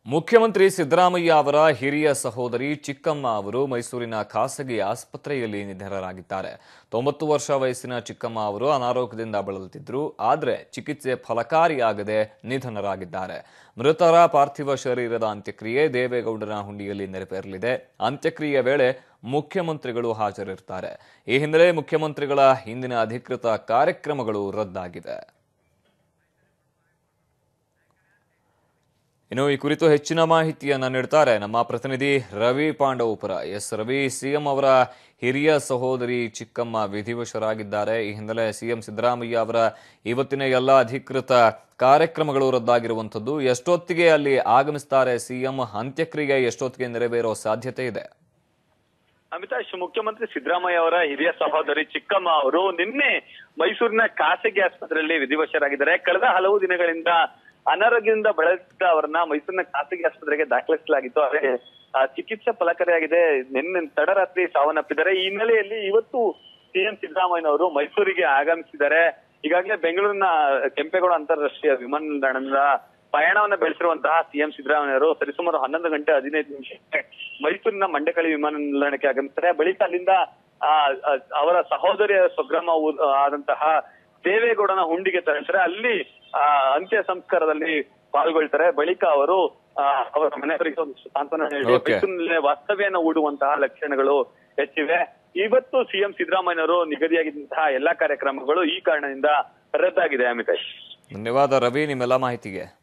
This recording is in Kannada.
ಮುಖ್ಯಮಂತ್ರಿ ಸಿದ್ದರಾಮಯ್ಯ ಅವರ ಹಿರಿಯ ಸಹೋದರಿ ಚಿಕ್ಕಮ್ಮ ಅವರು ಮೈಸೂರಿನ ಖಾಸಗಿ ಆಸ್ಪತ್ರೆಯಲ್ಲಿ ನಿಧನರಾಗಿದ್ದಾರೆ ತೊಂಬತ್ತು ವರ್ಷ ವಯಸ್ಸಿನ ಚಿಕ್ಕಮ್ಮ ಅವರು ಅನಾರೋಗ್ಯದಿಂದ ಬಳಲುತ್ತಿದ್ದರು ಆದರೆ ಚಿಕಿತ್ಸೆ ಫಲಕಾರಿಯಾಗದೆ ನಿಧನರಾಗಿದ್ದಾರೆ ಮೃತರ ಪಾರ್ಥಿವ ಶರೀರದ ಅಂತ್ಯಕ್ರಿಯೆ ದೇವೇಗೌಡನ ಹುಂಡಿಯಲ್ಲಿ ನೆರವೇರಲಿದೆ ಅಂತ್ಯಕ್ರಿಯೆ ವೇಳೆ ಮುಖ್ಯಮಂತ್ರಿಗಳು ಹಾಜರಿರ್ತಾರೆ ಈ ಹಿನ್ನೆಲೆ ಮುಖ್ಯಮಂತ್ರಿಗಳ ಹಿಂದಿನ ಅಧಿಕೃತ ಕಾರ್ಯಕ್ರಮಗಳು ರದ್ದಾಗಿದೆ ಇನ್ನು ಈ ಕುರಿತು ಹೆಚ್ಚಿನ ಮಾಹಿತಿಯನ್ನ ನೀಡ್ತಾರೆ ನಮ್ಮ ಪ್ರತಿನಿಧಿ ರವಿ ಪಾಂಡವಪುರ ಎಸ್ ರವಿ ಸಿಎಂ ಅವರ ಹಿರಿಯ ಸಹೋದರಿ ಚಿಕ್ಕಮ್ಮ ವಿಧಿವಶರಾಗಿದ್ದಾರೆ ಈ ಹಿನ್ನೆಲೆ ಸಿಎಂ ಸಿದ್ದರಾಮಯ್ಯ ಅವರ ಇವತ್ತಿನ ಎಲ್ಲ ಅಧಿಕೃತ ಕಾರ್ಯಕ್ರಮಗಳು ರದ್ದಾಗಿರುವಂಥದ್ದು ಎಷ್ಟೊತ್ತಿಗೆ ಅಲ್ಲಿ ಆಗಮಿಸ್ತಾರೆ ಸಿಎಂ ಅಂತ್ಯಕ್ರಿಯೆ ಎಷ್ಟೊತ್ತಿಗೆ ನೆರವೇರೋ ಸಾಧ್ಯತೆ ಇದೆ ಅಮಿತಾಶ್ ಮುಖ್ಯಮಂತ್ರಿ ಸಿದ್ದರಾಮಯ್ಯ ಅವರ ಹಿರಿಯ ಸಹೋದರಿ ಚಿಕ್ಕಮ್ಮ ಅವರು ನಿನ್ನೆ ಮೈಸೂರಿನ ಖಾಸಗಿ ಆಸ್ಪತ್ರೆಯಲ್ಲಿ ವಿಧಿವಶರಾಗಿದ್ದಾರೆ ಕಳೆದ ಹಲವು ದಿನಗಳಿಂದ ಅನಾರೋಗ್ಯದಿಂದ ಬಳಲಿದ್ದ ಅವರನ್ನ ಮೈಸೂರಿನ ಖಾಸಗಿ ಆಸ್ಪತ್ರೆಗೆ ದಾಖಲಿಸಲಾಗಿತ್ತು ಆದರೆ ಆ, ಚಿಕಿತ್ಸೆ ಫಲಕಾರಿಯಾಗಿದೆ ನಿನ್ನೆ ತಡರಾತ್ರಿ ಸಾವನ್ನಪ್ಪಿದ್ದಾರೆ ಈ ಹಿನ್ನೆಲೆಯಲ್ಲಿ ಇವತ್ತು ಸಿಎಂ ಸಿದ್ದರಾಮಯ್ಯನವರು ಮೈಸೂರಿಗೆ ಆಗಮಿಸಿದ್ದಾರೆ ಈಗಾಗಲೇ ಬೆಂಗಳೂರಿನ ಕೆಂಪೇಗೌಡ ಅಂತಾರಾಷ್ಟ್ರೀಯ ವಿಮಾನ ನಿಲ್ದಾಣದ ಪಯಣವನ್ನ ಬೆಳೆಸಿರುವಂತಹ ಸಿಎಂ ಸಿದ್ದರಾಮಯ್ಯವರು ಸರಿಸುಮಾರು ಹನ್ನೊಂದು ಗಂಟೆ ಹದಿನೈದು ನಿಮಿಷಕ್ಕೆ ಮೈಸೂರಿನ ಮಂಡಕಳಿ ವಿಮಾನ ನಿಲ್ದಾಣಕ್ಕೆ ಆಗಮಿಸ್ತಾರೆ ಬಳಿಕ ಅಲ್ಲಿಂದ ಆ, ಆ, ಅವರ ಸಹೋದರಿಯ ಸ್ವಗ್ರಾಮ ಊ- ಆದಂತಹ ದೇವೇಗೌಡನ ಹುಂಡಿಗೆ ತರಿಸ್ತಾರೆ ಅಲ್ಲಿ ಆ, ಅಂತ್ಯ ಸಂಸ್ಕಾರದಲ್ಲಿ ಪಾಲ್ಗೊಳ್ತಾರೆ ಬಳಿಕ ಅವರು ಆ, ಅವರ ಮನೆಯವರಿಗೆ ಒಂದು ಸಾಂತ್ವನ ಹೇಳಿ Okay. ಮೈಸೂರಿನಲ್ಲೇ ವಾಸ್ತವ್ಯನ ಹೂಡುವಂತಹ ಲಕ್ಷಣಗಳು ಹೆಚ್ಚಿವೆ ಇವತ್ತು ಸಿಎಂ ಸಿದ್ದರಾಮಯ್ಯನವರು ನಿಗದಿಯಾಗಿದ್ದಂತಹ ಎಲ್ಲಾ ಕಾರ್ಯಕ್ರಮಗಳು ಈ ಕಾರಣದಿಂದ ರದ್ದಾಗಿದೆ ಅಮಿತಾಶ್ ಧನ್ಯವಾದ ರವಿ ನಿಮ್ಮೆಲ್ಲ ಮಾಹಿತಿಗೆ